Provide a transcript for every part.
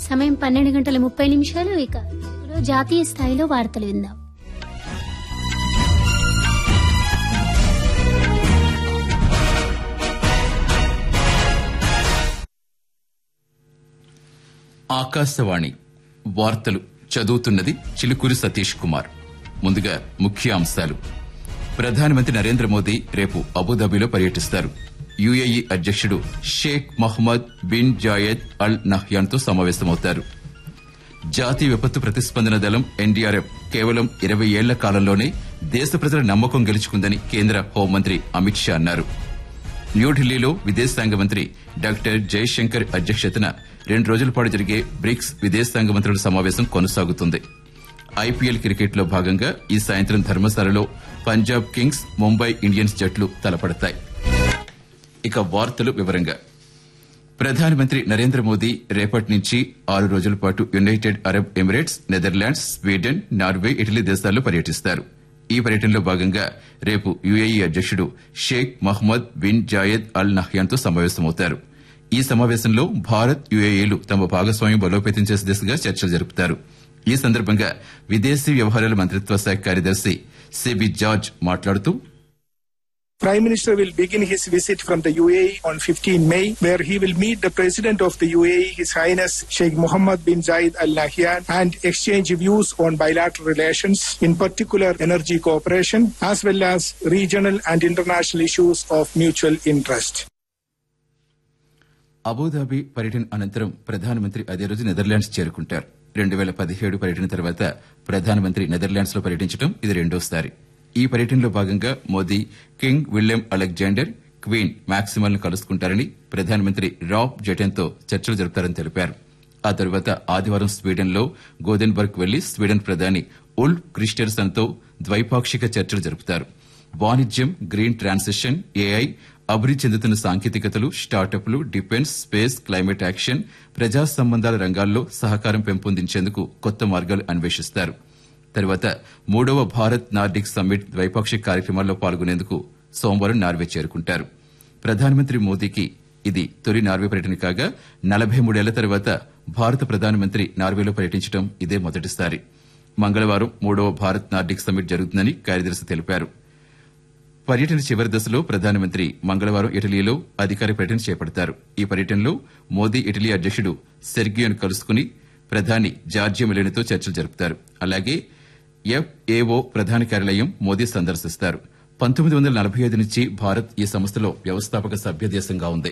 సమయం పన్నెండు గంటల ముప్పై నిమిషాలు ఇక తెలుగులో జాతీయ స్థాయిలో వార్తలు విందాం ఆకాశవాణి వార్తలు చదువుతున్నది చిలుకూరి సతీష్ కుమార్ ముందుగా ముఖ్య అంశాలు ప్రధానమంత్రి నరేంద్ర మోదీ రేపు అబుదాబిలో పర్యటిస్తారు యుఏఈ అధ్యక్షుడు Sheikh Mohammed bin Zayed Al నహ్యాన్తో సమావేశమవుతారు జాతీయ విపత్తు ప్రతిస్పందన దళం ఎన్డీఆర్ఎఫ్ కేవలం ఇరవై ఏళ్ల కాలంలోనే దేశ ప్రజల నమ్మకం గెలుచుకుందని కేంద్ర హోంమంత్రి అమిత్ షా అన్నారు న్యూఢిల్లీలో విదేశాంగ మంత్రి డాక్టర్ జయశంకర్ అధ్యక్షతన రెండు రోజుల పాటు జరిగే బ్రిక్స్ విదేశాంగ మంత్రుల సమావేశం కొనసాగుతుంది ఐపీఎల్ క్రికెట్లో భాగంగా ఈ సాయంత్రం ధర్మశాలలో పంజాబ్ కింగ్స్ ముంబై ఇండియన్స్ జట్లు తలపడతాయి ఇక వార్తలు వివరంగా ప్రధానమంత్రి నరేంద్ర మోదీ రేపటి నుంచి ఆరు రోజుల పాటు United Arab Emirates Netherlands Sweden Norway Italy దేశాల్లో పర్యటిస్తారు ఈ పర్యటనలో భాగంగా రేపు యుఏఈ అధ్యక్షుడు Sheikh Mohammed bin Zayed Al నహ్యాన్తో సమావేశమవుతారు ఈ సమావేశంలో భారత్ యుఏఈలు తమ భాగస్వామ్యం బలోపేతం చేసే దిశగా చర్చలు జరుపుతారు ఈ సందర్భంగా విదేశీ వ్యవహారాల మంత్రిత్వ శాఖ కార్యదర్శి సిబి జార్జ్ మాట్లాడుతూ Prime Minister will begin his visit from the UAE on 15 May, where he will meet the President of the UAE, His Highness Sheikh Mohammed bin Zayed Al Nahyan, and exchange views on bilateral relations, in particular energy cooperation, as well as regional and international issues of mutual interest. Abu Dhabi పర్యటన అనంతరం ప్రధానమంత్రి అదే రోజు Netherlands చేరుకుంటారు రెండు వేల పదిహేడు పర్యటన తర్వాత ప్రధానమంత్రి నెదర్లాండ్స్ లో పర్యటించడం ఇది రెండోసారి ఈ పర్యటనలో భాగంగా Modi King William Alexander Queen Maxima ను కలుసుకుంటారని ప్రధానమంత్రి రాబ్ జెటెన్తో చర్చలు జరుపుతారని తెలిపారు ఆ తర్వాత ఆదివారం స్వీడన్ లో గోదెన్బర్గ్ వెళ్లి స్వీడన్ ప్రధాని ఉల్ క్రిస్టర్సన్ తో ద్వైపాక్షిక చర్చలు జరుపుతారు వాణిజ్యం గ్రీన్ ట్రాన్సిషన్ ఏఐ అభివృద్ధి చెందుతున్న సాంకేతికతలు స్టార్టప్లు డిఫెన్స్ స్పేస్ క్లైమేట్ యాక్షన్ ప్రజా సంబంధాల రంగాల్లో సహకారం పెంపొందించేందుకు కొత్త మార్గాలు అన్వేషిస్తారు తర్వాత మూడవ భారత్ నార్డిక్ సమ్మిట్ ద్వైపాక్షిక కార్యక్రమాల్లో పాల్గొనేందుకు సోమవారం నార్వే చేరుకుంటారు ప్రధానమంత్రి మోదీకి ఇది తొలి నార్వే పర్యటన కాగా నలభై మూడేళ్ల తర్వాత భారత ప్రధానమంత్రి నార్వేలో పర్యటించడం ఇదే మొదటిసారి మంగళవారం మూడవ భారత్ నార్డిక్ సమ్మిట్ జరుగుతుందని కార్యదర్శి తెలిపారు పర్యటన చివరి దశలో ప్రధానమంత్రి మంగళవారం ఇటలీలో అధికారిక పర్యటన చేపడతారు ఈ పర్యటనలో మోదీ ఇటలీ అధ్యక్షుడు సెర్గియోను కలుసుకుని ప్రధాని జార్జియా మెలోనితో చర్చలు జరుపుతారు అలాగే ఎఫ్ఏఓ ప్రధాన కార్యాలయం మోదీ సందర్శిస్తారు పంతొమ్మిది వందల నలభై ఐదు నుంచి భారత్ ఈ సంస్థలో వ్యవస్థాపక సభ్య దేశంగా ఉంది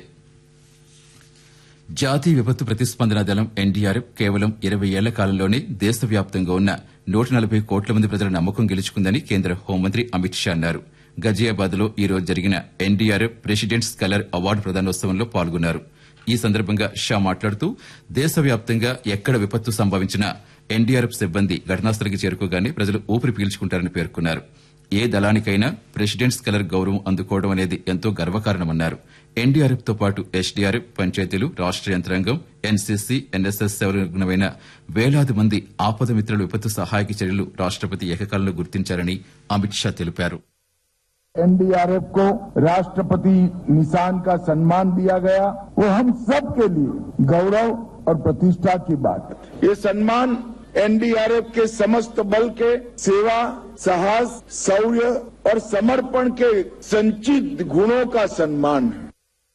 జాతీయ విపత్తు ప్రతిస్పందన దళం ఎన్డీఆర్ఎఫ్ కేవలం ఇరవై ఏళ్ల కాలంలోనే దేశవ్యాప్తంగా ఉన్న నూట నలభై కోట్ల మంది ప్రజల నమ్మకం గెలుచుకుందని కేంద్ర హోంమంత్రి అమిత్ షా అన్నారు గజియాబాద్ లో ఈ రోజు జరిగిన ఎన్డీఆర్ఎఫ్ ప్రెసిడెంట్స్ కలర్ అవార్డు ప్రదానోత్సవంలో పాల్గొన్నారు ఈ సందర్భంగా షా మాట్లాడుతూ దేశవ్యాప్తంగా ఎక్కడ విపత్తు సంభవించినా ఎన్డీఆర్ఎఫ్ సిబ్బంది ఘటనాస్థలికి చేరుకోగానే ప్రజలు ఊపిరి పీల్చుకుంటారని పేర్కొన్నారు ఏ దళానికైనా ప్రెసిడెంట్స్ కలర్ గౌరవం అందుకోవడం అనేది ఎంతో గర్వకారణమన్నారు ఎన్డీఆర్ఎఫ్ తో పాటు ఎస్డీఆర్ఎఫ్ పంచాయతీలు రాష్ట యంత్రాంగం ఎన్సీసీ ఎన్ఎస్ఎస్ సేవలు నిమగ్నమైన వేలాది మంది ఆపద మిత్రుల విపత్తు సహాయక చర్యలు రాష్టపతి ఏకకాలంలో గుర్తించారని అమిత్ షా తెలిపారు एनडीआरएफ को राष्ट्रपति निशान का सम्मान दिया गया वो हम सब के लिए गौरव और प्रतिष्ठा की बात है ये सम्मान एनडीआरएफ के समस्त बल के सेवा साहस शौर्य और समर्पण के संचित गुणों का सम्मान है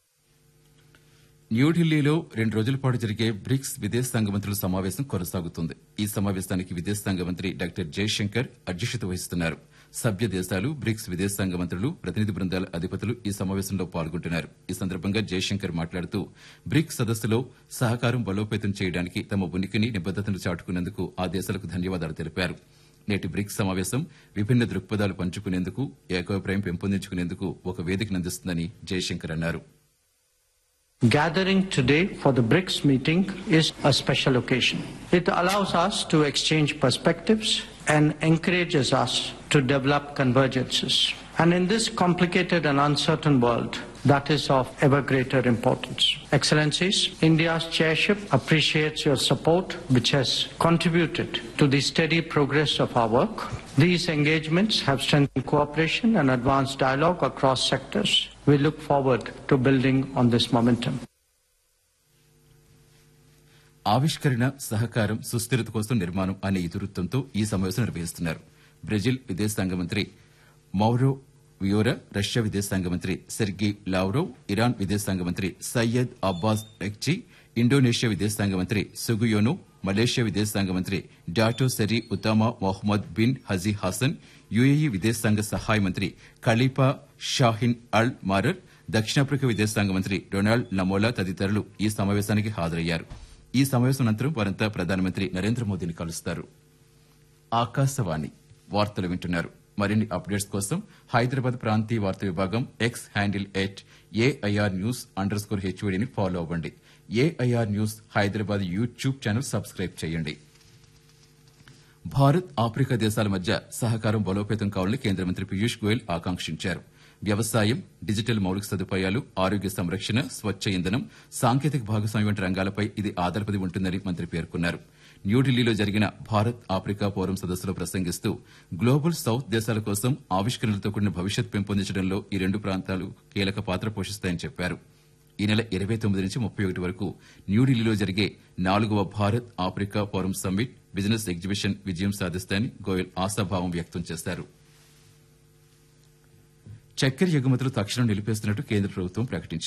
న్యూఢిల్లీలో రెండు రోజుల పాటు జరిగే బ్రిక్స్ విదేశాంగ మంత్రుల సమావేశం కొనసాగుతుంది ఈ సమావేశానికి విదేశాంగ మంత్రి డాక్టర్ జయశంకర్ అధ్యక్షత వహిస్తున్నారు సభ్య దేశాలు బ్రిక్స్ విదేశాంగ మంత్రులు ప్రతినిధి బృందాల అధిపతులు ఈ సమావేశంలో పాల్గొంటున్నారు ఈ సందర్భంగా జయశంకర్ మాట్లాడుతూ బ్రిక్స్ సదస్సులో సహకారం బలోపేతం చేయడానికి తమ ఉనికిని నిబద్దతను చాటుకున్నందుకు ఆ దేశాలకు ధన్యవాదాలు తెలిపారు నేటి బ్రిక్స్ సమావేశం విభిన్న దృక్పథాలు పంచుకునేందుకు ఏకాభిప్రాయం పెంపొందించుకునేందుకు ఒక వేదికను అందిస్తుందని జయశంకర్ అన్నారు Gathering today for the BRICS meeting is a special occasion. It allows us to exchange perspectives and encourages us to develop convergences. And in this complicated and uncertain world, that is of ever greater importance. Excellencies, India's chairship appreciates your support, which has contributed to the steady progress of our work. These engagements have strengthened cooperation and advanced dialogue across sectors. We look forward to building on this momentum. ఆవిష్కరణ సహకారం సుస్థిరత కోసం నిర్మాణం అనే ఇతివృత్తంతో ఈ సమావేశం నిర్వహిస్తున్నారు Brazil విదేశాంగ మంత్రి మౌరో వియోరా రష్యా విదేశాంగ మంత్రి సెర్గీ లావ్రోవ్ ఇరాన్ విదేశాంగ మంత్రి సయ్యద్ అబ్బాస్ ఎక్చి ఇండోనేషియా విదేశాంగ మంత్రి సుగుయోనో మలేషియా విదేశాంగ మంత్రి Dato Seri Utama Mohamed bin Haji Hasan UAE విదేశాంగ సహాయ మంత్రి ఖలీఫా షాహిన్ అల్ మారర్ దక్షిణాఫ్రికా విదేశాంగ మంత్రి డొనాల్డ్ నమోలా తదితరులు ఈ సమావేశానికి హాజరయ్యారు ఈ సమావేశం అనంతరం వారంతా ప్రధానమంత్రి నరేంద్ర మోదీని కలుస్తారు ఆకాశవాణి వార్తలు వింటున్నారు మరిన్ని అప్డేట్స్ కోసం హైదరాబాద్ ప్రాంతీయ వార్తా విభాగం X handle at AIR news underscore స్కోర్ హెచ్వీడీని ఫాలో అవ్వండి AIR news Hyderabad YouTube channel subscribe చేయండి భారత్ ఆఫ్రికా దేశాల మధ్య సహకారం బలోపేతం కావాలని కేంద్ర మంత్రి పీయూష్ గోయల్ ఆకాంక్షించారు వ్యవసాయం డిజిటల్ మౌలిక సదుపాయాలు ఆరోగ్య సంరక్షణ స్వచ్ఛ ఇంధనం సాంకేతిక భాగస్వామ్యం వంటి రంగాలపై ఇది ఆధారపడి ఉంటుందని మంత్రి పేర్కొన్నారు న్యూఢిల్లీలో జరిగిన భారత్ ఆఫ్రికా ఫోరం సదస్సులో ప్రసంగిస్తూ గ్లోబల్ సౌత్ దేశాల కోసం ఆవిష్కరణలతో కూడిన భవిష్యత్ పెంపొందించడంలో ఈ రెండు ప్రాంతాలు కీలక పాత్ర పోషిస్తాయని చెప్పారు ఈ నెల ఇరవై తొమ్మిది నుంచి ముప్పై ఒకటి వరకు న్యూఢిల్లీలో జరిగే నాలుగవ Bharat Africa forum summit business exhibition విజయం సాధిస్తాయని గోయల్ ఆశాభావం వ్యక్తం చేశారు చక్కెర ఎగుమతులు తక్షణం నిలిపేస్తున్నట్టు కేంద్ర ప్రభుత్వం ప్రకటించింది